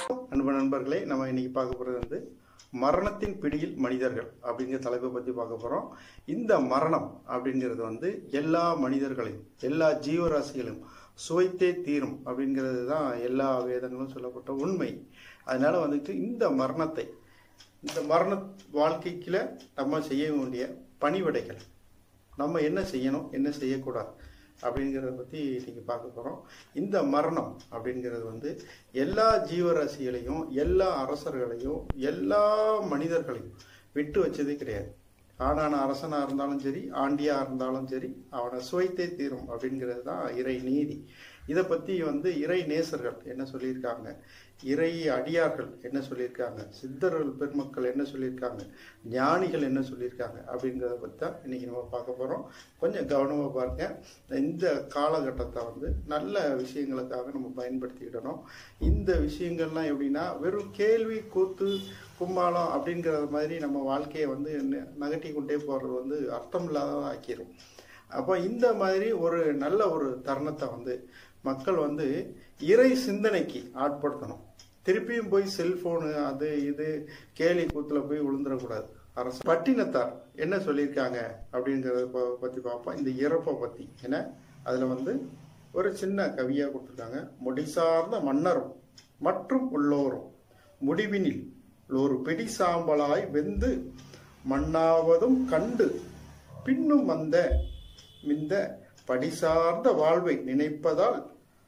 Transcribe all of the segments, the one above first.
அன்பு நண்பர்களே நம்ம இன்னைக்கு பார்க்க போகிறது வந்து மரணத்தின் பிடியில் மனிதர்கள் அப்படிங்கிற தலைப்பை பற்றி பார்க்க போகிறோம் இந்த மரணம் அப்படிங்கிறது வந்து எல்லா மனிதர்களையும் எல்லா ஜீவராசிகளையும் சுவைத்தே தீரும் அப்படிங்கிறது தான் எல்லா வேதங்களும் சொல்லப்பட்ட உண்மை அதனால வந்துட்டு இந்த மரணத்தை இந்த மரண வாழ்க்கைக்குள்ள நம்ம செய்ய வேண்டிய பணிவிடைகள் நம்ம என்ன செய்யணும் என்ன செய்யக்கூடாது அப்படிங்கிறத பற்றி இன்னைக்கு பார்க்க போகிறோம் இந்த மரணம் அப்படிங்கிறது வந்து எல்லா ஜீவராசிகளையும் எல்லா அரசர்களையும் எல்லா மனிதர்களையும் விட்டு வச்சதே கிடையாது ஆனான அரசனாக இருந்தாலும் சரி ஆண்டியாக இருந்தாலும் சரி அவனை சுவைத்தே தீரும் அப்படிங்கிறது தான் இறை நீதி இதை பற்றி வந்து இறை நேசர்கள் என்ன சொல்லியிருக்காங்க இறை அடியார்கள் என்ன சொல்லியிருக்காங்க சித்தர்கள் பெருமக்கள் என்ன சொல்லியிருக்காங்க ஞானிகள் என்ன சொல்லியிருக்காங்க அப்படிங்கிறத பற்றி தான் இன்னைக்கு நம்ம பார்க்க போகிறோம் கொஞ்சம் கவனமாக பாருங்க இந்த காலகட்டத்தை வந்து நல்ல விஷயங்களுக்காக நம்ம பயன்படுத்திக்கிடணும் இந்த விஷயங்கள்லாம் எப்படின்னா வெறும் கேள்வி கூத்து கும்மாளம் அப்படிங்கிறது மாதிரி நம்ம வாழ்க்கையை வந்து ந- நகட்டி கொண்டே போகிறது வந்து அர்த்தம் இல்லாததாக ஆக்கிரும் அப்போ இந்த மாதிரி ஒரு நல்ல ஒரு தருணத்தை வந்து மக்கள் வந்து இறை சிந்தனைக்கு ஆட்படுத்தணும் திருப்பியும் போய் செல்போனு அது இது கேலி கூத்துல போய் விழுந்துடக்கூடாது அரசு பட்டினத்தார் என்ன சொல்லியிருக்காங்க அப்படிங்கிறத ப- பத்தி பார்ப்போம் இந்த இறப்பை பத்தி ஏன்னா அதுல வந்து ஒரு சின்ன கவியா கொடுத்துருக்காங்க முடிசார்ந்த மன்னரும் மற்றும் உள்ளோரும் முடிவினில் ஒரு பிடி சாம்பலாய் வெந்து மண்ணாவதும் கண்டு பின்னும் வந்த மிந்த படிசார்ந்த வாழ்வை நினைப்பதால்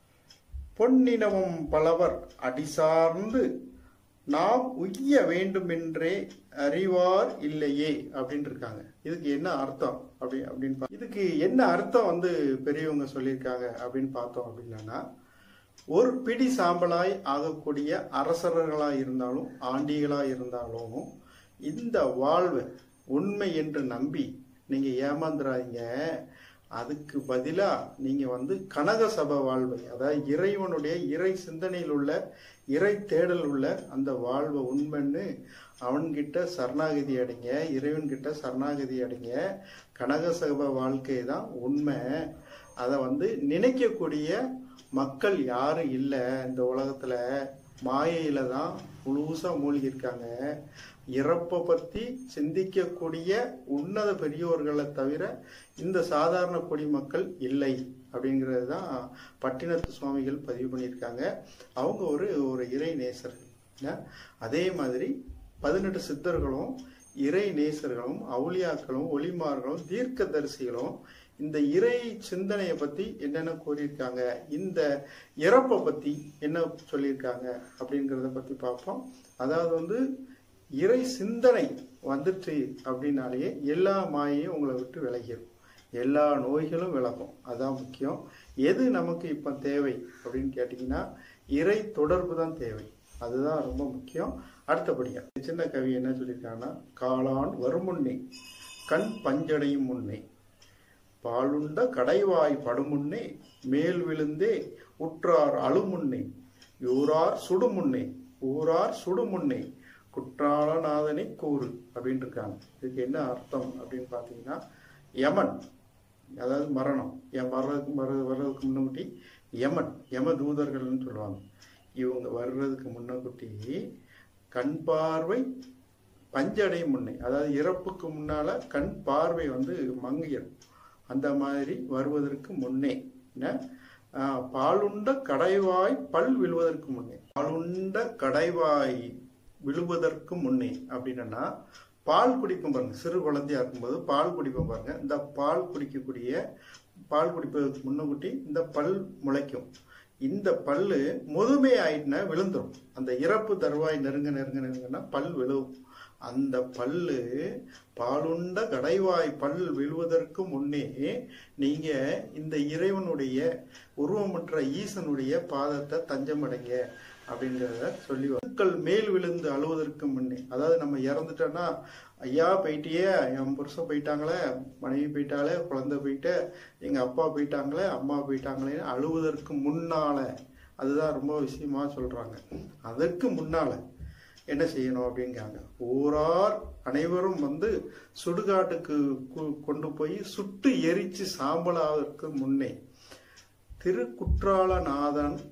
பொன்னினவும் பலவர் அடிசார்ந்து நாம் உய்ய வேண்டுமென்றே அறிவார் இல்லையே அப்படின்னு இருக்காங்க இதுக்கு என்ன அர்த்தம் அப்படி அப்படின்னு பா- இதுக்கு என்ன அர்த்தம் வந்து பெரியவங்க சொல்லியிருக்காங்க அப்படின்னு பார்த்தோம் அப்படின்னா ஒரு பிடி சாம்பலாய் ஆகக்கூடிய அரசர்களாக இருந்தாலும் ஆண்டிகளாக இருந்தாலும் இந்த வாழ்வை உண்மை என்று நம்பி நீங்க ஏமாந்துறாதீங்க அதுக்கு பதிலா நீங்க வந்து கனக சபை வாழ்வை அதாவது இறைவனுடைய இறை சிந்தனையில் உள்ள இறை தேடல் உள்ள அந்த வாழ்வை உண்மைன்னு அவன்கிட்ட சரணாகதி அடைங்க இறைவன்கிட்ட சரணாகதி அடைங்க கனக சபை வாழ்க்கை தான் உண்மை அதை வந்து நினைக்கக்கூடிய மக்கள் யாரும் இல்லை இந்த உலகத்துல மாயையில தான் முழுசா மூழ்கி இருக்காங்க இறப்பை பத்தி சிந்திக்கக்கூடிய உன்னத பெரியோர்களை தவிர இந்த சாதாரண குடிமக்கள் இல்லை அப்படிங்கிறது தான் பட்டினத்து சுவாமிகள் பதிவு பண்ணியிருக்காங்க அவங்க ஒரு ஒரு இறை நேசர்கள் என்ன? அதே மாதிரி பதினெட்டு சித்தர்களும் இறை நேசர்களும் அவுளியாக்களும் ஒளிமார்களும் தீர்க்கதரிசிகளும் இந்த இறை சிந்தனையை பத்தி என்னென்ன கூறியிருக்காங்க இந்த இறப்பை பத்தி என்ன சொல்லியிருக்காங்க அப்படிங்கிறத பத்தி பார்ப்போம் அதாவது வந்து இறை சிந்தனை வந்துட்டு அப்படின்னாலே எல்லா மாயையும் உங்களை விட்டு விலகிடும் எல்லா நோய்களும் விலகும் அதான் முக்கியம் எது நமக்கு இப்போ தேவை அப்படின்னு கேட்டிங்கன்னா இறை தொடர்பு தான் தேவை அதுதான் ரொம்ப முக்கியம் அடுத்தபடியா சின்ன கவி என்ன சொல்லியிருக்காங்கன்னா காளான் வருமுன்னே கண் பஞ்சடையும் முன்னே பாலுண்ட கடைவாய் படுமுன்னே மேல் விழுந்தே உற்றார் அழுமுன்னே யூரார் சுடுமுன்னே ஊரார் சுடுமுன்னே குற்றாலநாதனை கூறு அப்படின்னு இருக்காங்க இதுக்கு என்ன அர்த்தம் அப்படின்னு பார்த்தீங்கன்னா யமன் அதாவது மரணம் என் வர்றதுக்கு வர வர்றதுக்கு முன்னகுட்டி யமன் யம தூதர்கள்னு சொல்லுவாங்க இவங்க வர்றதுக்கு முன்னகுட்டி கண் பார்வை பஞ்சடை முன்னே அதாவது இறப்புக்கு முன்னால கண் பார்வை வந்து மங்கிடும் அந்த மாதிரி வருவதற்கு முன்னே என்ன? ஆஹ், பாலுண்ட கடைவாய் பல் விழுவதற்கு முன்னே பாலுண்ட கடைவாய் விழுவதற்கு முன்னே அப்படின்னா பால் குடிக்கும் பாருங்க சிறு குழந்தையா இருக்கும்போது பால் குடிப்போம் பாருங்க இந்த பால் குடிக்கக்கூடிய பால் குடிப்பதற்கு முன்னகுட்டி இந்த பல் முளைக்கும் இந்த பல்லு முதுமை ஆயிட்டுனா விழுந்துரும் அந்த இறப்பு தருவாய் நெருங்க நெருங்க நெருங்கன்னா பல் விழுவும் அந்த பல்லு பாலுண்ட கடைவாய் பல் விழுவதற்கு முன்னே நீங்க இந்த இறைவனுடைய உருவமற்ற ஈசனுடைய பாதத்தை தஞ்சமடைங்க அப்படிங்கிறத சொல்லி மக்கள் மேல் விழுந்து அழுவதற்கு முன்னே அதாவது நம்ம இறந்துட்டோம்னா ஐயா போயிட்டியே என் புருஷன் போயிட்டாங்களே மனைவி போயிட்டாலே குழந்தை போயிட்டு எங்க அப்பா போயிட்டாங்களே அம்மா போயிட்டாங்களே அழுவதற்கு முன்னால அதுதான் ரொம்ப விஷயமா சொல்றாங்க அதற்கு முன்னால என்ன செய்யணும் அப்படிங்காங்க ஊரார் அனைவரும் வந்து சுடுகாட்டுக்கு கு- கொண்டு போய் சுட்டு எரிச்சு சாம்பலாவதற்கு முன்னே திருக்குற்றாலநாதன்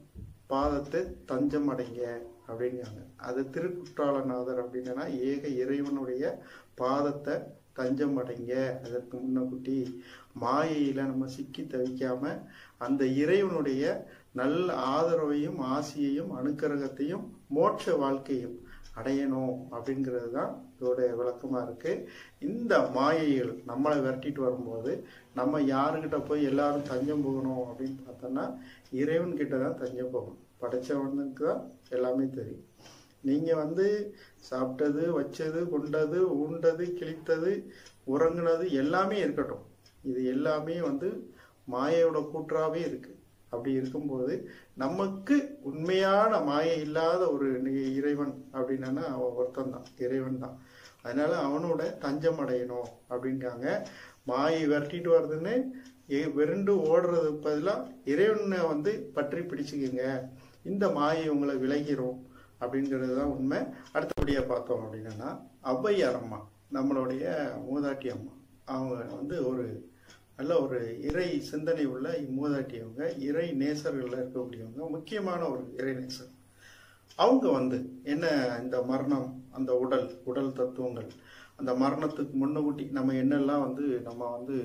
பாதத்தை தஞ்சம் அடைங்க அப்படிங்காங்க அது திருக்குற்றாலநாதர் அப்படின்னா ஏக இறைவனுடைய பாதத்தை தஞ்சம் அடைங்க அதற்கு முன்னகுட்டி மாயையில நம்ம சிக்கி தவிக்காம அந்த இறைவனுடைய நல்ல ஆதரவையும் ஆசியையும் அனுக்கிரகத்தையும் மோட்ச வாழ்க்கையும் அடையணும் அப்படிங்கிறது தான் இதோட விளக்கமா இருக்கு இந்த மாயைகள் நம்மளை விரட்டிட்டு வரும்போது நம்ம யாருக்கிட்ட போய் எல்லாரும் தஞ்சம் போகணும் அப்படின்னு பார்த்தோம்னா இறைவன் கிட்ட தான் தஞ்சம் போகணும் படைச்சவனுக்கு தான் எல்லாமே தெரியும் நீங்க வந்து சாப்பிட்டது வச்சது கொண்டது உண்டது கிழித்தது உறங்குனது எல்லாமே இருக்கட்டும் இது எல்லாமே வந்து மாயையோட கூற்றாவே இருக்கு அப்படி இருக்கும்போது நமக்கு உண்மையான மாயை இல்லாத ஒரு நி- இறைவன் அப்படின்னா அவன் ஒருத்தன் தான் இறைவன் தான் அதனால அவனோட தஞ்சம் அடையணும் அப்படிங்காங்க மாயை விரட்டிட்டு வர்றதுன்னு எ- விரண்டு ஓடுறது பதிலாக இறைவனை வந்து பற்றி பிடிச்சுக்குங்க இந்த மாயை உங்களை விலகிரும் அப்படிங்கிறது தான் உண்மை அடுத்தபடியாக பார்த்தோம் அப்படின்னா ஔவையார் அம்மா நம்மளுடைய மூதாட்டி அம்மா அவங்க வந்து ஒரு நல்ல ஒரு இறை சிந்தனை உள்ள மூதாட்டியவங்க இறை நேசர்கள்ல இருக்கக்கூடியவங்க முக்கியமான ஒரு இறை நேசர் அவங்க வந்து என்ன இந்த மரணம் அந்த உடல் உடல் தத்துவங்கள் அந்த மரணத்துக்கு முன்னக்கூட்டி நம்ம என்னெல்லாம் வந்து நம்ம வந்து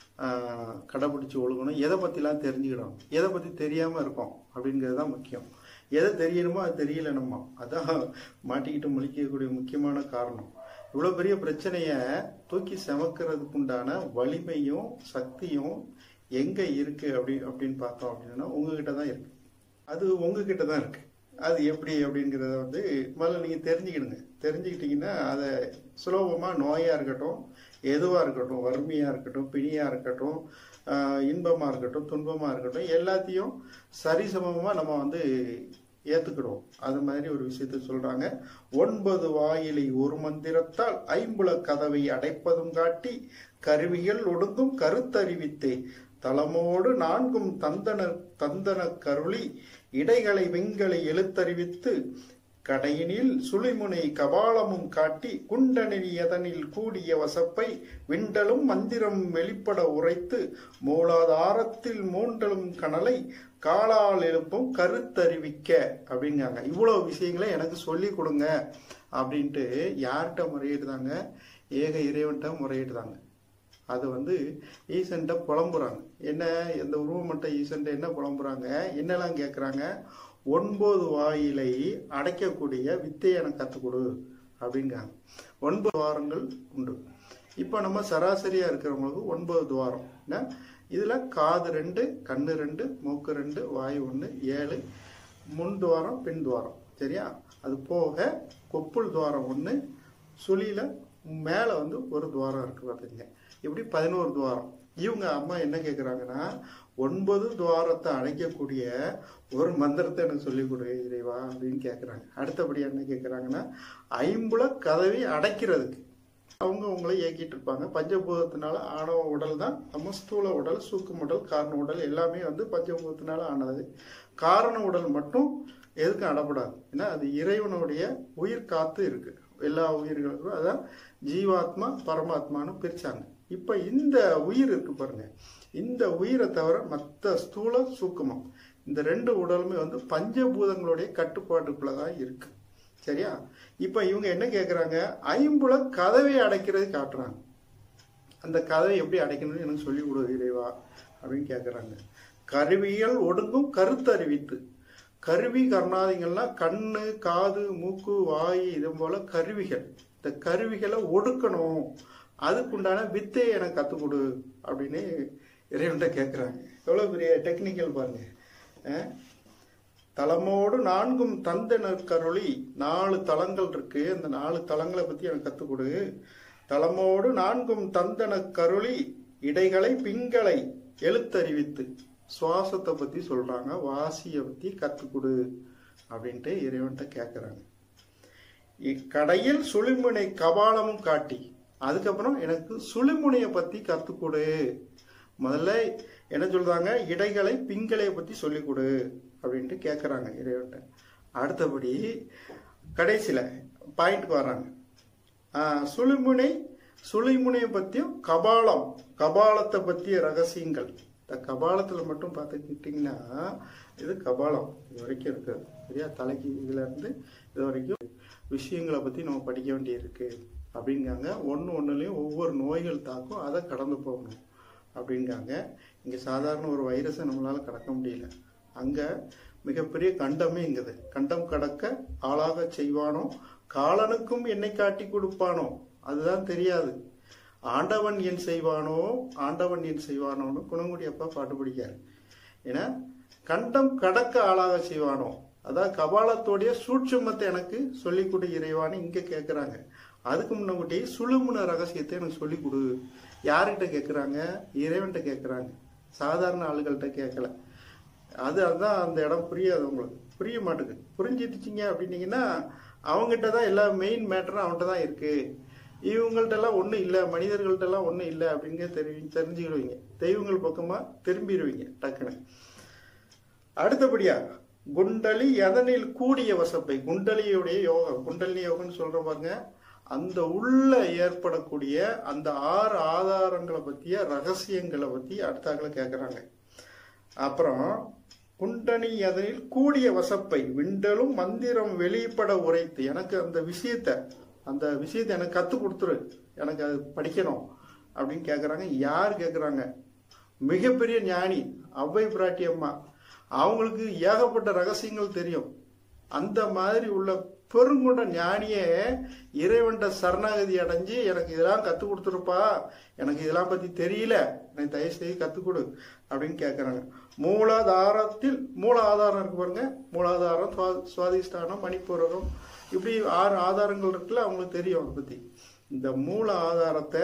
ஆஹ், கடைபிடிச்சு ஒழுகணும் எதை பற்றிலாம் தெரிஞ்சுக்கணும் எதை பற்றி தெரியாமல் இருக்கோம் அப்படிங்கிறது தான் முக்கியம் எதை தெரியணுமோ அது தெரியல நம்ம அதான் மாட்டிக்கிட்டு முழிக்கக்கூடிய முக்கியமான காரணம் இவ்வளோ பெரிய பிரச்சனையை தூக்கி சமக்கிறதுக்கு உண்டான வலிமையும் சக்தியும் எங்கே இருக்கு அப்படி அப்படின்னு பார்த்தோம் அப்படின்னா உங்ககிட்ட தான் இருக்கு அது உங்ககிட்ட தான் இருக்கு அது எப்படி அப்படிங்கிறத வந்து முதல்ல நீங்கள் தெரிஞ்சுக்கிடுங்க தெரிஞ்சுக்கிட்டீங்கன்னா அதை சுலபமாக நோயாக இருக்கட்டும் எதுவாக இருக்கட்டும் வறுமையாக இருக்கட்டும் பிணியாக இருக்கட்டும் ஆஹ் இன்பமா இருக்கட்டும் துன்பமா இருக்கட்டும் எல்லாத்தையும் சரிசமமா நம்ம வந்து ஏத்துக்கிடுவோம் அது மாதிரி ஒரு விஷயத்த சொல்றாங்க ஒன்பது வாயிலை ஒரு மந்திரத்தால் ஐம்புல கதவை அடைப்பதும் காட்டி கருவிகள் ஒடுங்கும் கருத்தறிவித்தே தலமோடு நான்கும் தந்தன தந்தன கருளி இடைகளை வெங்களை எழுத்தறிவித்து கடையினில் சுழிமுனை கபாலமும் காட்டி குண்டனினி எதனில் கூடிய வசப்பை விண்டலும் மந்திரம் வெளிப்பட உரைத்து மூலாதாரத்தில் மூண்டலும் கனலை காலால் எழுப்பும் கருத்தறிவிக்க அப்படிங்காங்க இவ்வளவு விஷயங்களை எனக்கு சொல்லி கொடுங்க அப்படின்ட்டு யார்கிட்ட முறையிடுதாங்க ஏக இறைவன்கிட்ட முறையிடுதாங்க அது வந்து ஈசன்ட்ட புலம்புறாங்க என்ன இந்த உருவமட்ட ஈசன்ட்ட என்ன புலம்புறாங்க என்னெல்லாம் கேட்குறாங்க ஒன்பது வாயிலை அடைக்கக்கூடிய வித்தை எனக்கு கற்றுக் கொடு அப்படிங்காங்க ஒன்பது துவாரங்கள் உண்டு இப்போ நம்ம சராசரியாக இருக்கிறவங்களுக்கு ஒன்பது துவாரம் என்ன இதில் காது ரெண்டு கண்ணு ரெண்டு மூக்கு ரெண்டு வாய் ஒன்று ஏழு முன் துவாரம் பின் துவாரம் சரியா அது போக கொப்புள் துவாரம் ஒன்று சுழியில் மேலே வந்து ஒரு துவாரம் இருக்கு பார்த்துங்க இப்படி பதினோரு துவாரம் இவங்க அம்மா என்ன கேட்குறாங்கன்னா ஒன்பது துவாரத்தை அடைக்கக்கூடிய ஒரு மந்திரத்தை எனக்கு சொல்லிக் கொடு இறைவா அப்படின்னு கேட்குறாங்க அடுத்தபடி என்ன கேட்குறாங்கன்னா ஐம்புல கதவை அடைக்கிறதுக்கு அவங்க உங்களை இயக்கிட்டு இருப்பாங்க பஞ்சபூதத்தினால ஆணவ உடல் தான் நம்ம ஸ்தூல உடல் சூக்கும் உடல் காரண உடல் எல்லாமே வந்து பஞ்சபூதத்தினால ஆனது காரண உடல் மட்டும் எதுக்கும் அடப்படாது ஏன்னா அது இறைவனுடைய உயிர் காத்து இருக்கு எல்லா உயிர்களுக்கும் அதான் ஜீவாத்மா பரமாத்மான்னு பிரிச்சாங்க இப்ப இந்த உயிர் இருக்கு பாருங்க இந்த உயிரை தவிர மற்ற ஸ்தூல சூக்குமம் இந்த ரெண்டு உடலுமே வந்து பஞ்சபூதங்களுடைய கட்டுப்பாட்டுக்குள்ள தான் இருக்கு சரியா இப்ப இவங்க என்ன கேக்குறாங்க ஐம்புல கதவை அடைக்கிறது காட்டுறாங்க அந்த கதவை எப்படி அடைக்கணும்னு எனக்கு சொல்லி கொடு இறைவா அப்படின்னு கேட்குறாங்க கருவிகள் ஒடுங்கும் கருத்தறிவித்து கருவி கருணாதிகள்லாம் கண்ணு காது மூக்கு வாய் இது போல கருவிகள் இந்த கருவிகளை ஒடுக்கணும் அதுக்குண்டான வித்தையை எனக்கு கற்றுக் கொடு அப்படின்னு இறைவன்கிட்ட கேட்குறாங்க எவ்வளோ பெரிய டெக்னிக்கல் பாருங்க அஹ்? தலமோடு நான்கும் தந்தனர் கருளி நாலு தலங்கள் இருக்கு அந்த நாலு தலங்களை பத்தி எனக்கு கத்துக் கொடு தலமோடு நான்கும் தந்தன கருளி இடைகளை பிங்களை எழுத்தறிவித்து சுவாசத்தை பத்தி சொல்றாங்க வாசியை பத்தி கத்துக் கொடு அப்படின்ட்டு இறைவன்கிட்ட கேட்குறாங்க இக்கடையில் சுழிமுனை கபாலமும் காட்டி அதுக்கப்புறம் எனக்கு சுழிமுனையை பத்தி கத்துக் கொடு முதல்ல என்ன சொல்றாங்க இடைகளை பிங்களை பத்தி சொல்லிக் கொடு அப்படின்ட்டு கேட்குறாங்க இறைவன்ட்ட அடுத்தபடி கடைசியில் பாயிண்ட்க்கு வர்றாங்க ஆஹ், சுழிமுனை சுழிமுனையை பற்றியும் கபாலம் கபாலத்தை பற்றிய ரகசியங்கள் இந்த கபாலத்தில் மட்டும் பார்த்துக்கிட்டிங்கன்னா இது கபாலம் இது வரைக்கும் இருக்குது சரியா தலைக்கு இதுல இருந்து இது வரைக்கும் விஷயங்களை பற்றி நம்ம படிக்க வேண்டியிருக்கு அப்படிங்காங்க ஒன்று ஒன்றுலையும் ஒவ்வொரு நோய்கள் தாக்கும் அதை கடந்து போகணும் அப்படிங்காங்க இங்கே சாதாரண ஒரு வைரஸை நம்மளால் கடக்க முடியல அங்கே மிகப்பெரிய கண்டமே இங்குது கண்டம் கடக்க ஆளாக செய்வானோ காலனுக்கும் என்னை காட்டி கொடுப்பானோ அதுதான் தெரியாது ஆண்டவன் என் செய்வானோ ஆண்டவன் என் செய்வானோன்னு குணங்குடி அப்பா பாட்டு பிடிக்காரு ஏன்னா கண்டம் கடக்க ஆளாக செய்வானோ அதாவது கபாலத்தோடைய சூட்சுமத்தை எனக்கு சொல்லிக் கொடு இறைவான்னு இங்க கேட்குறாங்க அதுக்கு முன்னாடி சுழுமுன ரகசியத்தை எனக்கு சொல்லிக் கொடு யார்கிட்ட கேட்குறாங்க இறைவன்கிட்ட கேட்குறாங்க சாதாரண ஆளுகள்கிட்ட கேட்கல அது அதுதான் அந்த இடம் புரியாது உங்களுக்கு புரிய மாட்டேங்குது புரிஞ்சிடுச்சிங்க அப்படின்னீங்கன்னா அவங்ககிட்ட தான் எல்லா மெயின் மேட்டரும் அவன்கிட்ட தான் இருக்கு இவங்கள்ட்டெல்லாம் ஒன்றும் இல்லை மனிதர்கள்ட்டெல்லாம் ஒன்றும் இல்லை அப்படிங்க தெரிவி தெரிஞ்சுக்கிடுவீங்க தெய்வங்கள் பக்கமாக திரும்பிடுவீங்க டக்குன்னு அடுத்தபடியா குண்டலி எதனில் கூடிய வசப்பை குண்டலியுடைய யோகம் குண்டலினி யோகம்னு சொல்ற பாருங்க அந்த உள்ள ஏற்படக்கூடிய அந்த ஆறு ஆதாரங்களை பற்றிய ரகசியங்களை பற்றி அடுத்தாக்களை கேட்குறாங்க அப்புறம் குண்டனி அதனில் கூடிய வசப்பை விண்டலும் மந்திரம் வெளிப்பட உரைத்து எனக்கு அந்த விஷயத்த அந்த விஷயத்தை எனக்கு கற்றுக் கொடுத்துரு எனக்கு அது படிக்கணும் அப்படின்னு கேட்குறாங்க யார் கேட்குறாங்க மிகப்பெரிய ஞானி அவ்வை பிராட்டி அம்மா அவங்களுக்கு ஏகப்பட்ட ரகசியங்கள் தெரியும் அந்த மாதிரி உள்ள பெருங்குண்ட ஞானியே இறைவன்ட சரணாகதி அடைஞ்சு எனக்கு இதெல்லாம் கற்றுக் கொடுத்துருப்பா எனக்கு இதெல்லாம் பற்றி தெரியல எனக்கு தயவு செய்து கற்றுக் கொடு அப்படின்னு கேட்குறாங்க மூலாதாரத்தில் மூல ஆதாரம் இருக்கு பாருங்க மூலாதாரம் சுவா- சுவாதிஷ்டானம் மணிப்பூரகம் இப்படி ஆறு ஆதாரங்கள் இருக்குல்ல அவங்களுக்கு தெரியும் அதை பற்றி இந்த மூல ஆதாரத்தை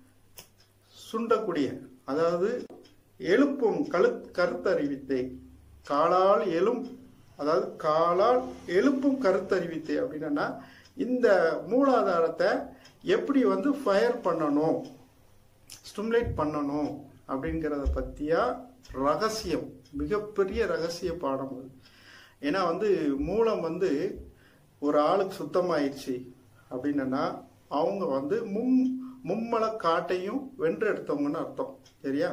சுண்டக்கூடிய அதாவது எழுப்பும் கழு கருத்தறிவித்தை காலால் எழும் அதாவது காலால் எழுப்பும் கருத்தறிவித்தை அப்படின்னா இந்த மூலாதாரத்தை எப்படி வந்து ஃபயர் பண்ணணும் ஸ்டிமுலேட் பண்ணணும் அப்படிங்கிறத பற்றியா ரகசியம் மிகப்பெரிய ரகசிய பாடம் அது ஏன்னா வந்து மூலம் வந்து ஒரு ஆளுக்கு சுத்தமாயிடுச்சு அப்படின்னா அவங்க வந்து மும் மும்மல காட்டையும் வென்றெடுத்தவங்கன்னு அர்த்தம் சரியா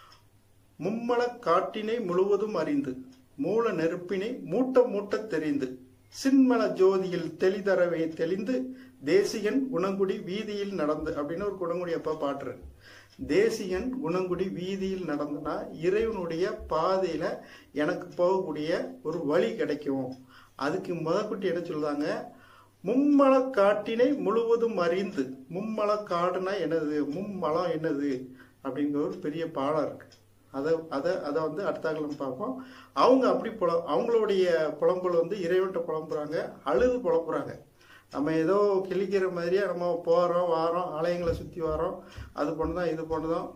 மும்மல காட்டினை முழுவதும் அறிந்து மூல நெருப்பினை மூட்ட மூட்ட தெரிந்து சின்மல ஜோதியில் தெளிதரவே தெளிந்து தேசிகன் குணங்குடி வீதியில் நடந்து அப்படின்னு ஒரு குணங்குடி அப்பா பாட்டுரு தேசிகன் குணங்குடி வீதியில் நடந்தனா இறைவனுடைய பாதையில எனக்கு போகக்கூடிய ஒரு வழி கிடைக்கும் அதுக்கு முதற்குட்டி என்ன சொல்லுதாங்க மும்மல காட்டினை முழுவதும் அறிந்து மும்மல காடுனா என்னது மும்மலம் என்னது அப்படிங்கிற ஒரு பெரிய பாடம் இருக்கு அதை அதை அதை வந்து அடுத்தாக்கலாம் பார்ப்போம் அவங்க அப்படி புல அவங்களுடைய புலம்பல் வந்து இறைவன்ட்ட புலம்புறாங்க அழுது புலம்புறாங்க நம்ம ஏதோ கிழிக்கிற மாதிரியே நம்ம போகிறோம் வாரோம் ஆலயங்களை சுற்றி வரோம் அது பண்ணுதான் இது பண்ணுதான்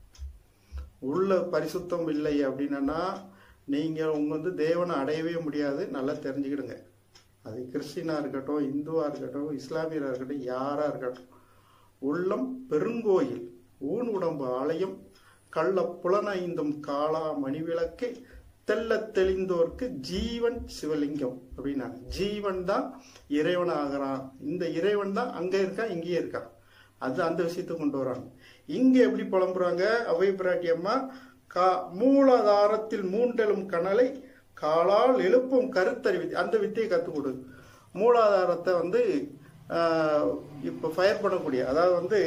உள்ள பரிசுத்தம் இல்லை அப்படின்னா நீங்கள் உங்க வந்து தேவனை அடையவே முடியாது நல்லா தெரிஞ்சுக்கிடுங்க அது கிறிஸ்டினாக இருக்கட்டும் இந்துவாக இருக்கட்டும் இஸ்லாமியராக இருக்கட்டும் யாராக இருக்கட்டும் உள்ளம் பெருங்கோயில் ஊன் உடம்பு ஆலயம் கள்ள புலனைந்தும் காளா மணிவிளக்கு தெல்ல தெளிந்தோர்க்கு ஜீவன் சிவலிங்கம் அப்படின்னாங்க ஜீவன் தான் இறைவன் ஆகிறான் இந்த இறைவன் தான் அங்கே இருக்கான் இங்கேயே இருக்கான் அது அந்த விஷயத்தை கொண்டு வராங்க இங்கே எப்படி புலம்புறாங்க அவை பிராட்டி அம்மா கா மூலாதாரத்தில் மூண்டெழும் கனலை காலால் எழுப்பும் கருத்தறிவி அந்த வித்தையை கற்றுக் கொடு மூலாதாரத்தை வந்து ஆஹ், இப்போ ஃபயர் பண்ணக்கூடிய அதாவது வந்து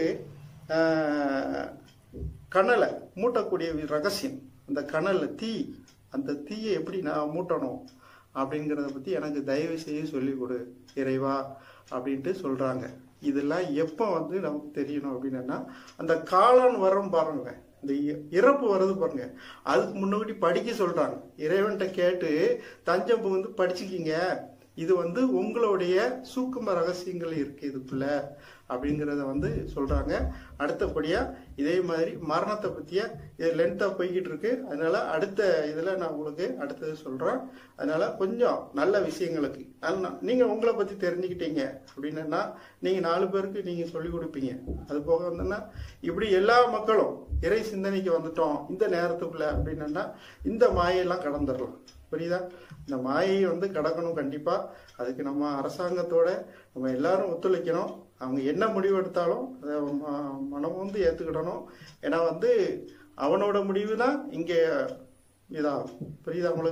ஆஹ், கனலை மூட்டக்கூடிய ரகசியம் அந்த கனல்ல தீ அந்த தீயை எப்படி நான் மூட்டணும் அப்படிங்கிறத பற்றி எனக்கு தயவு செய்து சொல்லிக் கொடு இறைவா அப்படின்ட்டு சொல்கிறாங்க இதெல்லாம் எப்போ வந்து நமக்கு தெரியணும் அப்படின்னா அந்த காளான் வரம் பாருங்க இந்த இ- இறப்பு வருது பாருங்க அதுக்கு முன்னாடி படிக்க சொல்றாங்க இறைவன்கிட்ட கேட்டு தஞ்சம் புகுந்து படிச்சுக்கிங்க இது வந்து உங்களுடைய சூக்கும ரகசியங்கள் இருக்கு இதுக்குள்ள அப்படிங்கிறத வந்து சொல்றாங்க அடுத்தபடியா இதே மாதிரி மரணத்தை பத்திய இது லென்த்தா போய்கிட்டு இருக்கு அதனால அடுத்த இதுல நான் உங்களுக்கு அடுத்தது சொல்றேன் அதனால கொஞ்சம் நல்ல விஷயங்களுக்கு நல்ல- நீங்க உங்களை பத்தி தெரிஞ்சுக்கிட்டீங்க அப்படின்னா நீங்க நாலு பேருக்கு நீங்க சொல்லி கொடுப்பீங்க அது போக வந்தோன்னா இப்படி எல்லா மக்களும் இறை சிந்தனைக்கு வந்துட்டோம் இந்த நேரத்துக்குள்ள அப்படின்னா இந்த மாயெல்லாம் கடந்துடலாம் புரியுதா இந்த மாயை வந்து கடக்கணும் கண்டிப்பா அதுக்கு நம்ம அரசாங்கத்தோட நம்ம எல்லாரும் ஒத்துழைக்கணும் அவங்க என்ன முடிவு எடுத்தாலும் அதை ம- மனம் வந்து ஏத்துக்கிடணும் ஏன்னா வந்து அவனோட முடிவு தான் இங்கே இதாகும் புரியுதா உங்களுக்கு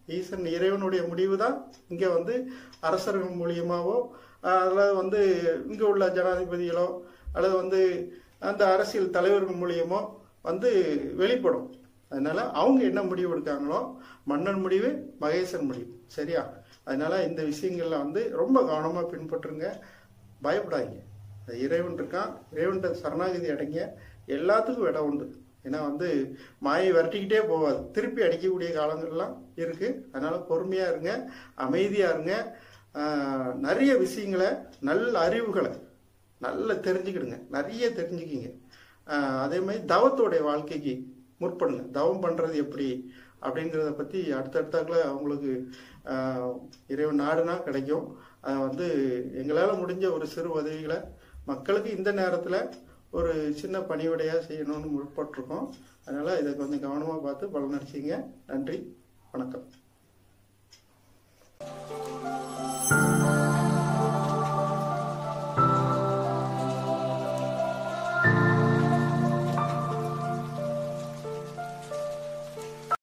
ஈசன் இறைவனுடைய முடிவு தான் இங்கே வந்து அரசர்கள் மூலியமாவோ அல்லது வந்து இங்கே உள்ள ஜனாதிபதிகளோ அல்லது வந்து அந்த அரசியல் தலைவர்கள் மூலியமோ வந்து வெளிப்படும் அதனால அவங்க என்ன முடிவு எடுக்காங்களோ மன்னன் முடிவு மகேசன் முடிவு சரியா அதனால இந்த விஷயங்கள்ல வந்து ரொம்ப கவனமா பின்பற்றுங்க பயப்படாதீங்க அது இறைவன் இருக்கான் இறைவன்கிட்ட சரணாகதி அடைங்க எல்லாத்துக்கும் இடம் உண்டு ஏன்னா வந்து மாயை விரட்டிக்கிட்டே போகாது திருப்பி அடிக்கக்கூடிய காலங்கள்லாம் இருக்கு அதனால பொறுமையா இருங்க அமைதியா இருங்க ஆஹ், நிறைய விஷயங்களை நல்ல அறிவுகளை நல்லா தெரிஞ்சுக்கிடுங்க நிறைய தெரிஞ்சுக்கிங்க ஆஹ், அதே மாதிரி தவத்தோடைய வாழ்க்கைக்கு முற்படுங்க தவம் பண்றது எப்படி அப்படிங்கிறத பத்தி அடுத்தடுத்தாக்குல அவங்களுக்கு ஆஹ், இறைவன் நாடுனா கிடைக்கும் அதை வந்து எங்களால் முடிஞ்ச ஒரு சிறு உதவிகளை மக்களுக்கு இந்த நேரத்தில் ஒரு சின்ன பணிவிடையாக செய்யணும்னு முற்பட்டிருக்கோம் அதனால் இதை கொஞ்சம் கவனமாக பார்த்து பலனடிச்சிங்க நன்றி வணக்கம்